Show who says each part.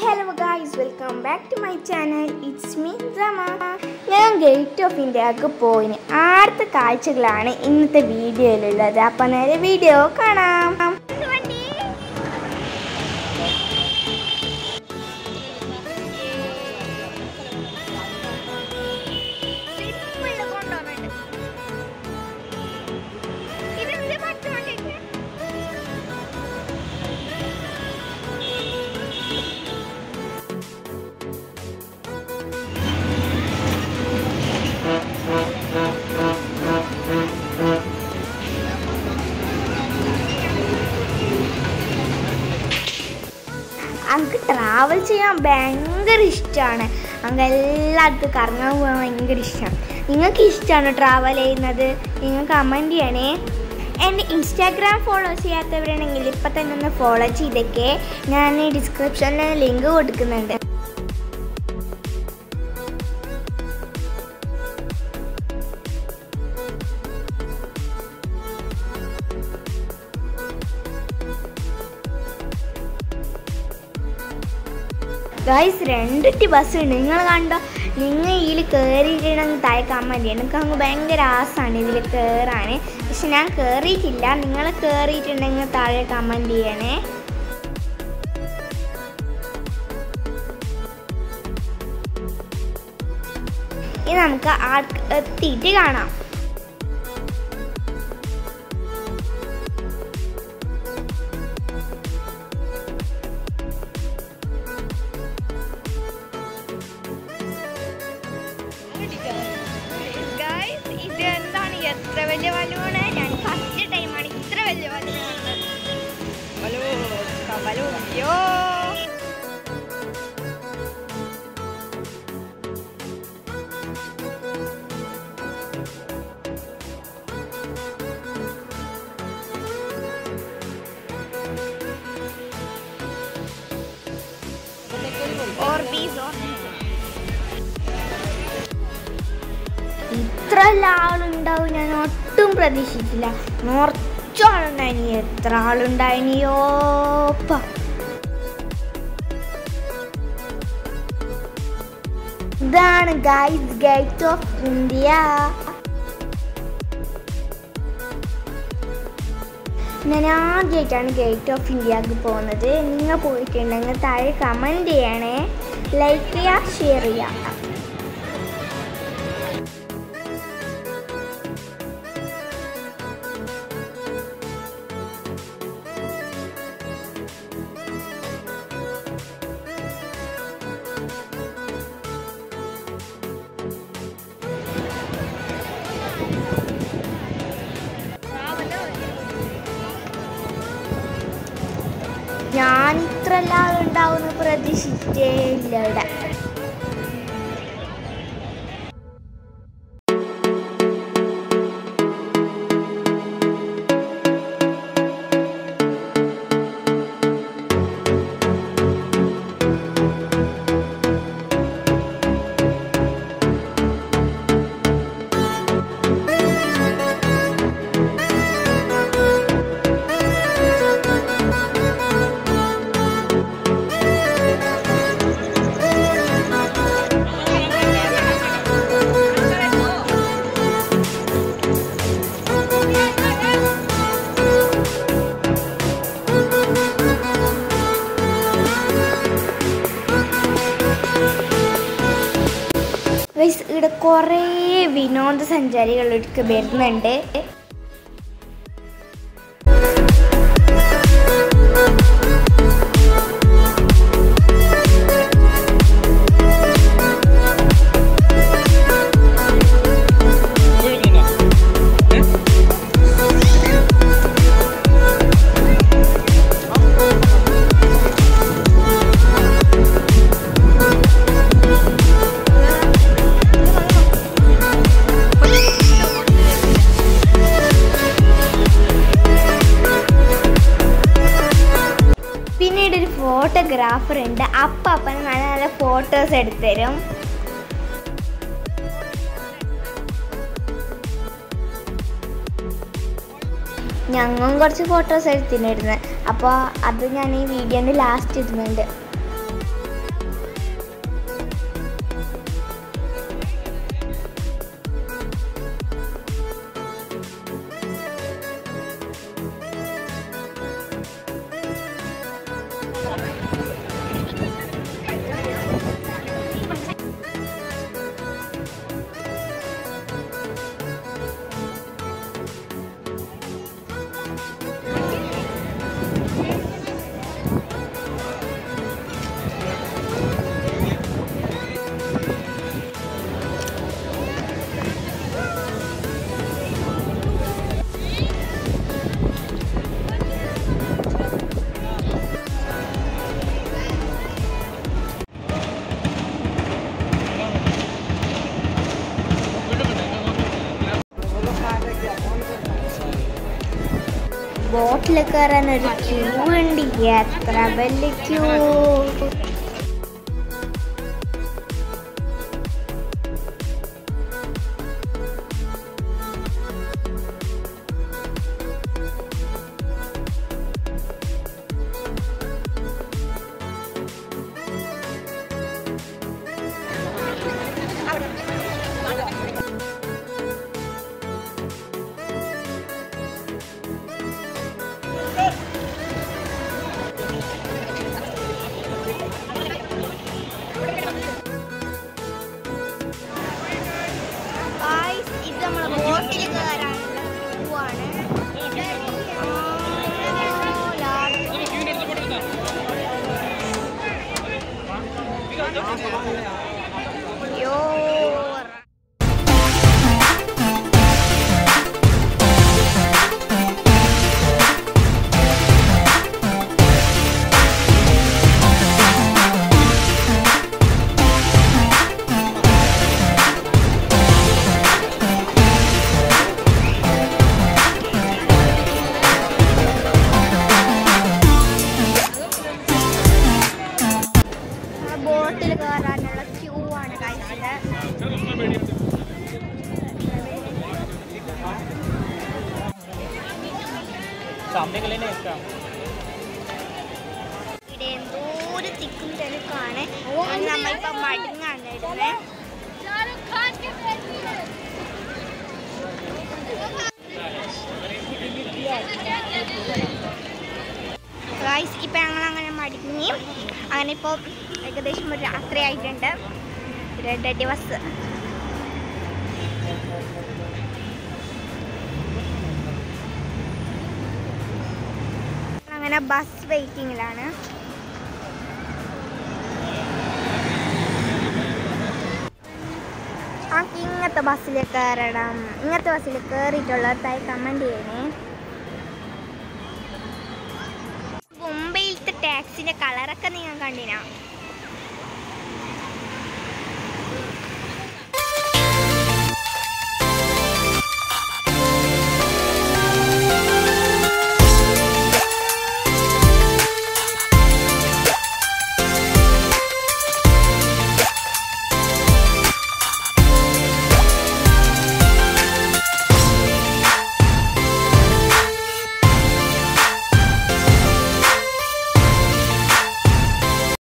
Speaker 1: hello guys welcome back to my channel it's me Rama ഞാൻ gate of ഇന്ത്യക്ക് പോയിന് ആദ്യത്തെ കാഴ്ചകളാണ് ഇന്നത്തെ വീഡിയോയിലുള്ളത് അപ്പം നേരെ വീഡിയോ കാണാം അങ്ങ് ട്രാവൽ ചെയ്യാൻ ഭയങ്കര ഇഷ്ടമാണ് അങ്ങ് എല്ലായിടത്തും കറങ്ങാൻ പോകാൻ ഭയങ്കര ഇഷ്ടമാണ് നിങ്ങൾക്ക് ഇഷ്ടമാണോ ട്രാവൽ ചെയ്യുന്നത് നിങ്ങൾ കമൻറ്റ് ചെയ്യണേ എൻ്റെ ഇൻസ്റ്റാഗ്രാം ഫോളോ ചെയ്യാത്തവരാണെങ്കിൽ ഇപ്പം തന്നെ ഒന്ന് ഫോളോ ചെയ്തേക്കെ ഞാൻ ഡിസ്ക്രിപ്ഷനിൽ ലിങ്ക് കൊടുക്കുന്നുണ്ട് ഗൈസ് രണ്ടിട്ട് ബസ് ഉണ്ട് നിങ്ങൾ കണ്ടോ നിങ്ങൾ ഇതിൽ കയറിയിട്ടുണ്ടെങ്കിൽ താഴെ കമൻറ്റ് എനിക്ക് അങ്ങ് ഭയങ്കര ആസാണ് ഇതിൽ കയറാൻ പക്ഷെ ഞാൻ കയറിയിട്ടില്ല നിങ്ങൾ കയറിയിട്ടുണ്ടെങ്കിൽ താഴെ കമൻറ്റ് ചെയ്യണേ ഇനി നമുക്ക് ആ എത്തിയിട്ട് കാണാം ഗൈസ് ഇത് എന്താണ് എത്ര വലിയ വലുവാണ് ഞാൻ ഫസ്റ്റ് ടൈമാണ് ഇത്ര വലിയ വലുവ് കാണുന്നത് വലു വലു അയ്യോ ഓർബീസ് ഓർബീസ് ഇത്ര ആളുണ്ടാവും ഞാൻ ഒട്ടും പ്രതീക്ഷിച്ചില്ല നിറച്ച ആളുണ്ടായിനി എത്ര ആളുണ്ടായിനിയോപ്പ ഇതാണ് ഗൈസ് ഗേറ്റ് ഓഫ് ഇന്ത്യ ഞാൻ ആദ്യമായിട്ടാണ് ഗേറ്റ് ഓഫ് ഇന്ത്യക്ക് പോകുന്നത് നിങ്ങൾ പോയിട്ടുണ്ടെങ്കിൽ താഴെ കമൻറ്റ് ചെയ്യണേ ലൈക്ക് ചെയ്യുക ഷെയർ ചെയ്യുക ഞാൻ ഇത്ര എല്ലാവരും ഉണ്ടാവുന്ന പ്രതീക്ഷിച്ചേ ഇല്ല ഇവിടെ ഗൈസ് ഇവിടെ കുറേ വിനോദസഞ്ചാരികൾ ഇവിടേക്ക് വരുന്നുണ്ട് പിന്നീട് ഒരു ഫോട്ടോഗ്രാഫർ ഉണ്ട് അപ്പം അപ്പം നല്ല നല്ല ഫോട്ടോസ് എടുത്തരും ഞങ്ങളും കുറച്ച് ഫോട്ടോസ് എടുത്തിട്ടുണ്ടായിരുന്നു അപ്പോൾ അത് ഞാൻ ഈ വീഡിയോൻ്റെ ലാസ്റ്റ് ഇടുന്നുണ്ട് ബോട്ടിൽ കയറാൻ ഒരു ക്യൂ ഉണ്ട് എത്ര വലിയ ക്യൂ Guys, ഇത് നമ്മളെ ബോട്ടിൽ കയറാനുള്ള ക്യൂ ആണ് ആ, ലാസ്റ്റ് അയ്യോ ബോട്ടിൽ കയറാനുള്ള ക്യൂ ആണ് കഴിച്ചത്
Speaker 2: सामने के लेने इसका
Speaker 1: ഇവിടെ എന്തോ ഒരു തിക്കും തിരക്കാണ് നമ്മളിപ്പോ മടങ്ങാണ് ഇടുന്നത് ഗൈസ് ഇപ്പൊ ഞങ്ങൾ അങ്ങനെ മടങ്ങി അങ്ങനെ ഇപ്പൊ ഏകദേശം ഒരു രാത്രി ആയിട്ടുണ്ട് രണ്ട് ദിവസം അങ്ങനെ ബസ് വെയിറ്റിംഗിലാണ് നമുക്ക് ഇങ്ങനത്തെ ബസ്സിൽ കയറണം ഇങ്ങനത്തെ ബസ്സിൽ കയറിയിട്ടുള്ളതായി കമൻറ്റ് ചെയ്യണേ മുംബൈയിലത്തെ ടാക്സിന്റെ കളറൊക്കെ നിങ്ങൾ കണ്ടിനാ